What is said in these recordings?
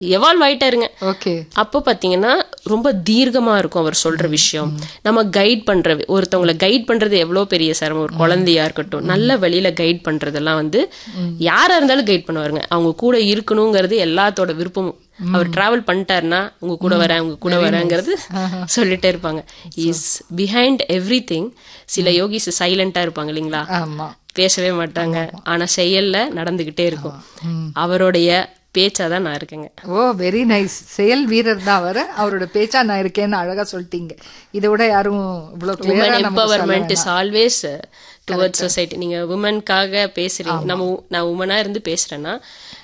Evolve ஆயிட்டாருங்க okay அப்போ பாத்தீங்கன்னா ரொம்ப தீர்க்கமா இருக்கும் அவர் சொல்ற விஷயம் நம்ம கைட் பண்ற ஒருத்தவங்களை கைட் பண்றது எவ்வளவு பெரிய சிரமம் ஒரு குழந்தையா இருக்கட்டும் நல்ல வழியில கைட் பண்றதெல்லாம் வந்து யாரா இருந்தாலும் கைட் பண்ணுவாருங்க அவங்க கூட இருக்கணுங்கிறது எல்லாத்தோட விருப்பமும் அவர் டிராவல் பண்ணிட்டாருன்னா உங்க கூட வரேன் உங்க கூட வரேங்கிறது சொல்லிட்டே இருப்பாங்க இஸ் பிஹைண்ட் எவ்ரி திங் சில யோகிஸ் சைலண்டா இருப்பாங்க இல்லைங்களா ஆமா பேசவே மாட்டாங்க ஆனா செயல்ல நடந்துகிட்டே இருக்கும் அவருடைய பேச்சாதான் நான் இருக்கேங்க ஓ வெரி நைஸ் செயல் வீரர் தான் அவர் அவரோட பேச்சா நான் இருக்கேன்னு அழகா சொல்லிட்டீங்க இதை விட யாரும் இவ்வளவு உமன் கிளியரா நமக்கு சொல்ல empowerment is always towards society நீங்க உமனுக்காக பேசுறீங்க நம்ம உ- நான் உமனா இருந்து பேசுறேன்னா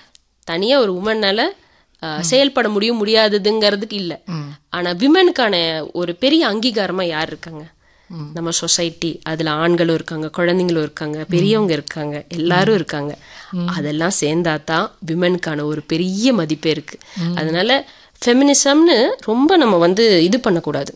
தனியா ஒரு உமனால செயல்பட முடியும் முடியாததுங்கிறதுக்கு இல்ல ஆனா விமனுக்கான ஒரு பெரிய அங்கீகாரமா யார் இருக்காங்க நம்ம சொசைட்டி அதுல ஆண்களும் இருக்காங்க குழந்தைங்களும் இருக்காங்க பெரியவங்க இருக்காங்க எல்லாரும் இருக்காங்க அதெல்லாம் சேர்ந்தாதான் விமனுக்கான ஒரு பெரிய மதிப்பே இருக்கு அதனால ஃபெமினிசம்னு ரொம்ப நம்ம வந்து இது பண்ணக்கூடாது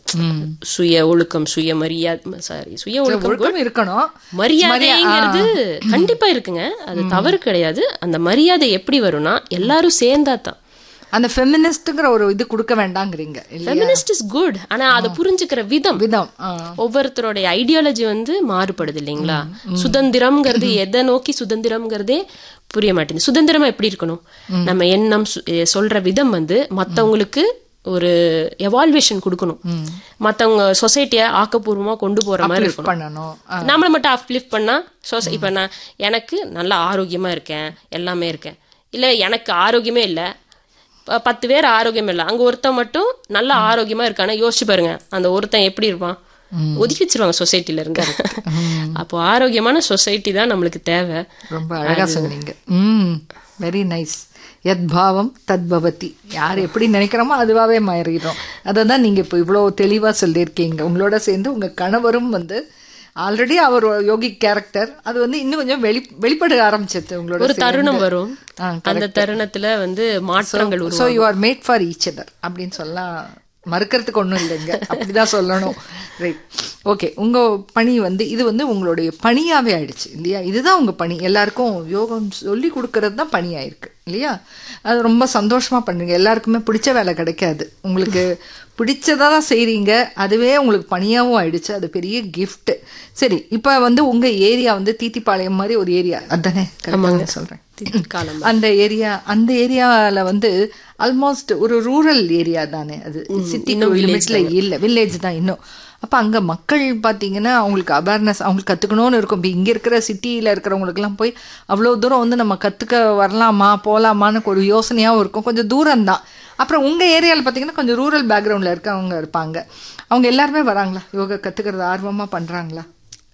சுய ஒழுக்கம் சுய மரியாதை சாரி சுய ஒழுக்கம் ஒழுக்கம் இருக்கணும் மரியாதைங்கிறது கண்டிப்பா இருக்குங்க அது தவறு கிடையாது அந்த மரியாதை எப்படி வரும்னா எல்லாரும் சேர்ந்தா தான் அந்த ஃபெமினிஸ்ட்ங்கிற ஒரு இது கொடுக்க வேண்டாங்கிறீங்க இல்ல ஃபெமினிஸ்ட் இஸ் குட் ஆனா அதை புரிஞ்சுக்கிற விதம் விதம் ஆ. ஒவ்வொருத்தருடைய ஐடியாலஜி வந்து மாறுபடுது இல்லைங்களா சுதந்திரம்ங்கிறது எதை நோக்கி சுதந்திரம்ங்கிறதே புரிய மாட்டேங்குது சுதந்திரமா எப்படி இருக்கணும் நம்ம எண்ணம் சு- எ, சொல்ற விதம் வந்து மத்தவங்களுக்கு ஒரு எவால்வேஷன் கொடுக்கணும் மத்தவங்க சொசைட்டிய ஆக்கப்பூர்வமா கொண்டு போற மாதிரி lift இருக்கணும் பண்ணணும் ஆ. நம்மளை மட்டும் அப்லிஃப்ட் பண்ணா சொசை இப்ப நான் எனக்கு நல்லா ஆரோக்கியமா இருக்கேன் எல்லாமே இருக்கேன் இல்ல எனக்கு ஆரோக்கியமே இல்ல ப- பத்து பேர் ஆரோக்கியம் இல்ல அங்க ஒருத்தன் மட்டும் நல்லா ஆரோக்கியமா இருக்கானா யோசிச்சு பாருங்க அந்த ஒருத்தன் எப்படி இருப்பான் ஒதுக்கி வச்சிருவாங்க சொசைட்டில இருந்து அப்போ ஆரோக்கியமான சொசைட்டி தான் நம்மளுக்கு தேவை ரொம்ப அழகா சொன்னீங்க ம் வெரி நைஸ் யத் பாவம் தத் பவதி யார் எப்படி நினைக்கிறோமோ அதுவாகவே மாறிடும் அதை தான் நீங்கள் இப்போ இவ்வளோ தெளிவாக சொல்லியிருக்கீங்க உங்களோட சேர்ந்து உங்கள் கணவரும் வந்து ஆல்ரெடி அவர் யோகி கேரக்டர் அது வந்து இன்னும் கொஞ்சம் வெளி வெளிப்பட ஆரம்பிச்சிருது உங்களோட ஒரு தருணம் வரும் ஆ, அந்த தருணத்துல வந்து மாற்றங்கள் so you are made for each other அப்படின்னு சொல்லலாம் மறுக்கிறதுக்கு ஒன்றும் இல்லைங்க அப்படிதான் சொல்லணும் ரைட் ஓகே உங்க பணி வந்து இது வந்து உங்களுடைய பணியாவே ஆயிடுச்சு இல்லையா இதுதான் உங்க பணி எல்லாருக்கும் யோகம் சொல்லி கொடுக்கறது தான் பணி ஆயிருக்கு இல்லையா அது ரொம்ப சந்தோஷமா பண்ணுங்க எல்லாருக்குமே பிடிச்ச வேலை கிடைக்காது உங்களுக்கு பிடிச்சதா தான் செய்றீங்க அதுவே உங்களுக்கு பணியாவும் ஆயிடுச்சு அது பெரிய gift சரி இப்போ வந்து உங்க ஏரியா வந்து தீத்திப்பாளையம் மாதிரி ஒரு ஏரியா அதானே கரெக்டாக சொல்றேன் காலம் அந்த ஏரியா அந்த ஏரியால வந்து ஆல்மோஸ்ட் ஒரு ரூரல் ஏரியா தானே அது சிட்டி லிமிட்ல இல்ல வில்லேஜ் தான் இன்னும் அப்ப அங்க மக்கள் பாத்தீங்கன்னா அவங்களுக்கு அவேர்னஸ் அவங்களுக்கு கத்துக்கணும்னு இருக்கும் இப்போ இங்க இருக்கிற சிட்டியில இருக்கிறவங்களுக்குலாம் போய் அவ்வளவு தூரம் வந்து நம்ம கத்துக்க வரலாமா போலாமான்னு ஒரு யோசனையாவும் இருக்கும் கொஞ்சம் தூரம் தான் அப்புறம் உங்க ஏரியால பாத்தீங்கன்னா கொஞ்சம் ரூரல் பேக்ரவுண்ட்ல இருக்கவங்க இருப்பாங்க அவங்க எல்லாருமே வராங்களா யோகா கத்துக்கிறது ஆர்வமா பண்றாங்களா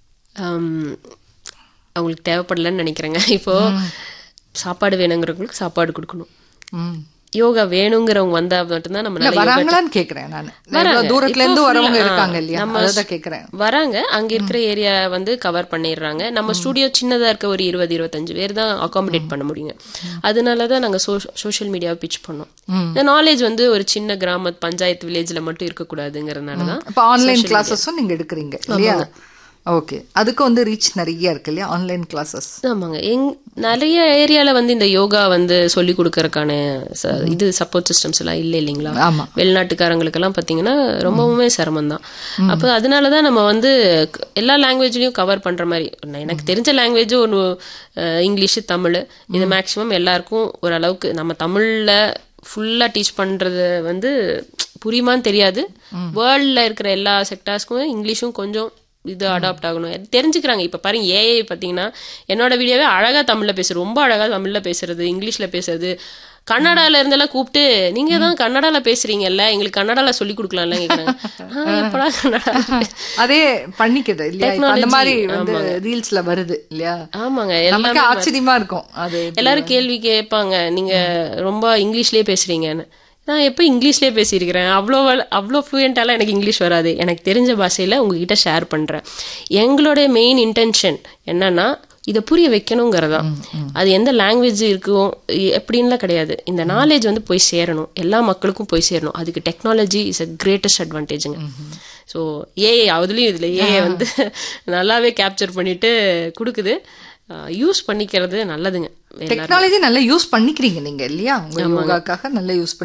ஆம், அவங்களுக்கு தேவைப்படலன்னு நினைக்கிறேங்க இப்போ சாப்பாடு வேணுங்கிறவங்களுக்கு சாப்பாடு கொடுக்கணும் ம் யோகா வேணுங்கிறவங்க வந்தா மட்டும்தான் நம்ம இல்ல நல்லா யோகா வராங்களான்னு கேக்குறேன் நான் வராங்க. எவ்வளவு தூரத்துல இருந்து இப்போ வரவங்க full- ஆ, இருக்காங்க இல்லையா நம்ம அதான் கேக்குறேன் வராங்க அங்க இருக்கிற ஏரியா வந்து கவர் பண்ணிடுறாங்க நம்ம ஸ்டுடியோ சின்னதா இருக்க ஒரு இருபது இருபத்தஞ்சு பேர் தான் அகாமடேட் பண்ண முடியுங்க அதனாலதான் நாங்க சோஷியல் மீடியாவை பிச் பண்ணோம் இந்த நாலேஜ் வந்து ஒரு சின்ன கிராம பஞ்சாயத்து வில்லேஜ்ல மட்டும் இருக்கக்கூடாதுங்கிறதுனாலதான் இப்ப ஆன்லைன் கிளாஸஸும் நீங்க எடுக்கிறீங்க இல்லையா ஓகே அதுக்கு வந்து ரீச் நிறைய இருக்கு இல்லையா ஆன்லைன் கிளாஸஸ் ஆமாங்க எங் நிறைய ஏரியால வந்து இந்த யோகா வந்து சொல்லி கொடுக்கறதுக்கான ச- இது சப்போர்ட் சிஸ்டம்ஸ் எல்லாம் இல்ல இல்லைங்களா ஆமா வெளிநாட்டுக்காரங்களுக்கெல்லாம் பாத்தீங்கன்னா ரொம்பவுமே சிரமம் தான் அப்போ அதனாலதான் நம்ம வந்து க- எல்லா லாங்குவேஜ்லயும் கவர் பண்ற மாதிரி நான் எனக்கு தெரிஞ்ச லாங்குவேஜ் ஒரு அஹ், இங்கிலீஷ் தமிழ் இது மேக்சிமம் எல்லாருக்கும் ஓரளவுக்கு நம்ம தமிழ்ல ஃபுல்லா டீச் பண்றது வந்து புரியுமான்னு தெரியாது வேர்ல்ட்ல இருக்கிற எல்லா செக்டார்ஸ்க்கும் இங்கிலீஷும் கொஞ்சம் இது அடாப்ட் ஆகணும் அது தெரிஞ்சுக்கிறாங்க இப்ப பாருங்க ஏஐ பாத்தீங்கன்னா என்னோட வீடியோவே அழகா தமிழ்ல பேசுறது ரொம்ப அழகா தமிழ்ல பேசுறது இங்கிலீஷ்ல பேசுறது கன்னடால இருந்தெல்லாம் கூப்பிட்டு நீங்க தான் கன்னடால பேசுறீங்கல்ல எங்களுக்கு கன்னடால சொல்லி கொடுக்கலாம்ல கேக்குறாங்க "ஆ, எப்படா கன்னடா அதே பண்ணிக்குது இல்லையா இப்ப அந்த மாதிரி வந்து ரீல்ஸ்ல வருது இல்லையா ஆமாங்க நமக்கு ஆச்சரியமா இருக்கும் அது எல்லாரும் கேள்வி கேட்பாங்க நீங்க ரொம்ப இங்கிலீஷ்லயே பேசுறீங்கன்னு நான் எப்போ இங்கிலீஷ்லயே பேசியிருக்கிறேன் அவ்வளோ அவ்வளோ ஃப்ளூயண்டாலாம் எனக்கு இங்கிலீஷ் வராது எனக்கு தெரிஞ்ச பாஷையில உங்ககிட்ட ஷேர் பண்றேன் எங்களோட மெயின் இன்டென்ஷன் என்னன்னா இதை புரிய வைக்கணுங்கிறதான் அது எந்த லாங்குவேஜ் இருக்கும் எ- எப்படின்லாம் கிடையாது இந்த நாலேஜ் வந்து போய் சேரணும் எல்லா மக்களுக்கும் போய் சேரணும் அதுக்கு டெக்னாலஜி இஸ் அ கிரேட்டஸ்ட் அட்வான்டேஜுங்க ஸோ ஏஐ அதுலேயும் இதில் ஏஐ வந்து நல்லாவே கேப்சர் பண்ணிட்டு கொடுக்குது யூஸ் பண்ணிக்கிறது நல்லதுங்க டெக்னாலஜி நல்லா யூஸ் பண்ணிக்கிறீங்க நீங்க இல்லையா உங்க யோகாக்காக நல்லா யூஸ்